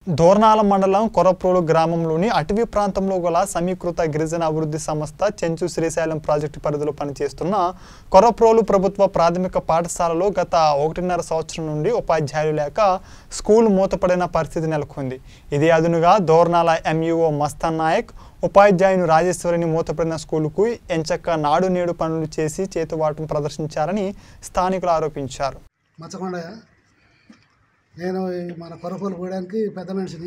దోర్నాల మండలం కొరప్రోలు గ్రామంలోని అటవీ ప్రాంతంలో గల సమీకృత గిరిజన అభివృద్ధి సంస్థ చెంచు శ్రీశైలం ప్రాజెక్టు పరిధిలో పనిచేస్తున్న కొరప్రోలు ప్రభుత్వ ప్రాథమిక పాఠశాలలో గత ఒకటిన్నర సంవత్సరం నుండి ఉపాధ్యాయులు లేక స్కూల్ మూతపడిన పరిస్థితి నెలకొంది ఇది అదునుగా దోర్నాల ఎంఈఓ మస్తాన్ నాయక్ ఉపాధ్యాయుని రాజేశ్వరిని మూతపడిన స్కూలుకు ఎంచక్క నాడు నేడు పనులు చేసి చేతువాటం ప్రదర్శించారని స్థానికులు ఆరోపించారు మచ్చకొండయ్య నేను ఈ మన కొరపూలు పోయడానికి పెద్ద మనిషిని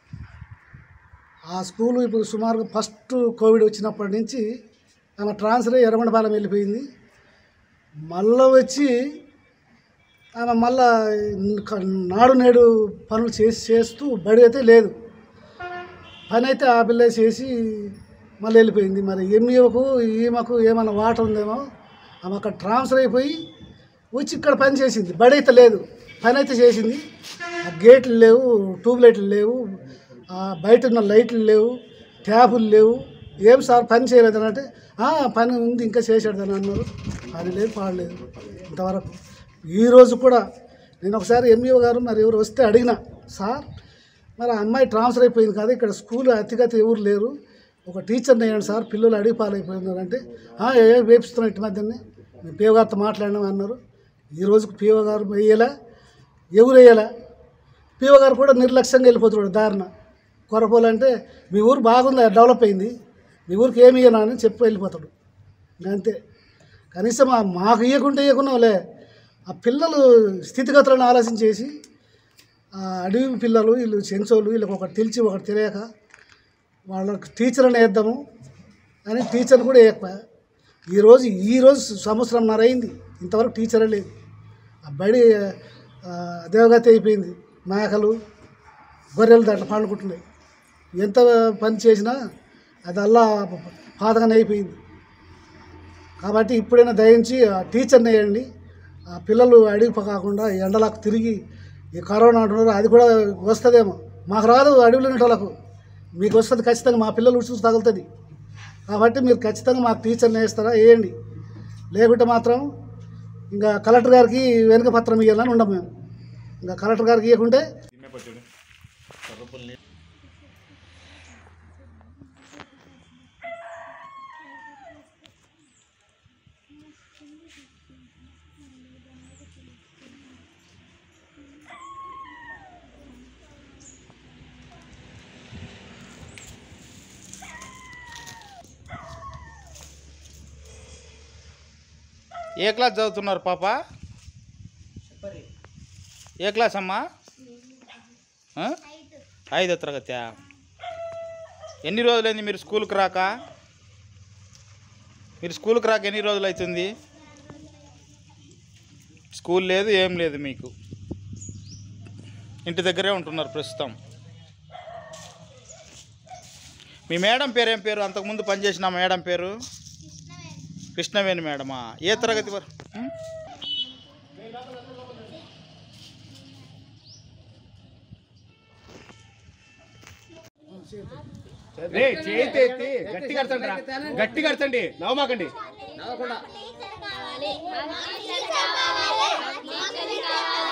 ఆ స్కూలు ఇప్పుడు సుమారుగా ఫస్ట్ కోవిడ్ వచ్చినప్పటి నుంచి ఆమె ట్రాన్స్ఫర్ అయ్యి ఎర్రగొండపాలెం వెళ్ళిపోయింది మళ్ళీ వచ్చి ఆమె మళ్ళా క- నాడు నేడు పనులు చేసి చేస్తూ బడి అయితే లేదు పని అయితే ఆ పిల్ల చేసి మళ్ళీ వెళ్ళిపోయింది మరి ఎంఈఓకు ఈమెకు ఏమైనా వాటర్ ఉందేమో ఆమె అక్కడ ట్రాన్స్ఫర్ అయిపోయి వచ్చి ఇక్కడ పని చేసింది బడి అయితే లేదు పని అయితే చేసింది ఆ గేట్లు లేవు ట్యూబ్ లైట్లు లేవు ఆ బయట ఉన్న లైట్లు లేవు ట్యాబులు లేవు ఏం సార్ పని చేయలేదు అని అంటే "ఆ, పని ఉంది ఇంకా చేసాడు అని అన్నారు పని లేదు పాడలేదు ఇంతవరకు ఈరోజు కూడా నేను ఒకసారి ఎంఈఓ గారు మరి ఎవరు వస్తే అడిగిన సార్ మరి ఆ అమ్మాయి ట్రాన్స్ఫర్ అయిపోయింది కదా ఇక్కడ స్కూల్ అతిగతి ఎవరు లేరు ఒక టీచర్ని వేయండి సార్ పిల్లలు అడిగి పాలైపోయినారు అంటే "ఆ, ఏ ఏ వేపిస్తున్నాం ఇటు మధ్యనే మేము పిఓ గారితో మాట్లాడినాం అన్నారు ఈ రోజుకి పిఓ గారు వేయలే ఎవరు వేయలే పిఓ గారు కూడా నిర్లక్ష్యంగా వెళ్ళిపోతున్నాడు దారిన కొరపోలు అంటే మీ ఊరు బాగుంది డెవలప్ అయింది మీ ఊరికి ఏమి ఇయ్యనా అని చెప్పి వెళ్ళిపోతాడు ఇంకా అంతే కనీసం ఆ మాకు ఇవ్వకుంటే ఇవ్వకున్నావులే ఆ పిల్లలు స్థితిగతులను ఆలోచించేసి ఆ అడవి పిల్లలు వీళ్ళు చెంచోళ్ళు వీళ్ళకి ఒకటి తెలిసి ఒకటి తెలియక వాళ్ళకి టీచర్ని వేద్దాము అని టీచర్ కూడా వేయకపోయా ఈరోజు ఈరోజు సంవత్సరంన్నర అయింది ఇంతవరకు టీచరే లేదు ఆ బడి ఆ, దేవగతి అయిపోయింది మేకలు గొర్రెలు దాంట్లో పండుకుంటున్నాయి ఎంత పని చేసినా అది అల్లా పాతగానే అయిపోయింది కాబట్టి ఇప్పుడైనా దయించి ఆ టీచర్ని వేయండి ఆ పిల్లలు అడవి కాకుండా ఎండలకు తిరిగి ఈ కరోనా అంటున్నారు అది కూడా వస్తుందేమో మాకు రాదు అడవిలో వాళ్ళకు మీకు వస్తుంది ఖచ్చితంగా మా పిల్లలు చూసి తగులుతుంది కాబట్టి మీరు ఖచ్చితంగా మాకు టీచర్ని వేస్తారా వేయండి లేకుంటే మాత్రం ఇంకా కలెక్టర్ గారికి వెనుక పత్రం ఇవ్వాలని ఉండం మేము ఇంకా కలెక్టర్ గారికి ఇవ్వకుంటే ఏ క్లాస్ చదువుతున్నారు పాప ఏ క్లాస్ అమ్మా ఆ? ఐదో తరగతి ఎన్ని రోజులైంది మీరు స్కూల్కి రాక మీరు స్కూల్కి రాక ఎన్ని రోజులు అవుతుంది స్కూల్ లేదు ఏం లేదు మీకు ఇంటి దగ్గరే ఉంటున్నారు ప్రస్తుతం మీ మేడం పేరు ఏం పేరు అంతకుముందు పనిచేసిన మేడం పేరు కృష్ణవేణి మేడమా ఏ తరగతి వరకు ఉం? రే చేతి ఎత్తి గట్టి కడతండి రా గట్టి కడతండి నవ్వమాకండి టీచర్ కావాలి మాకు టీచర్ కావాలి మాకు టీచర్ కావాలి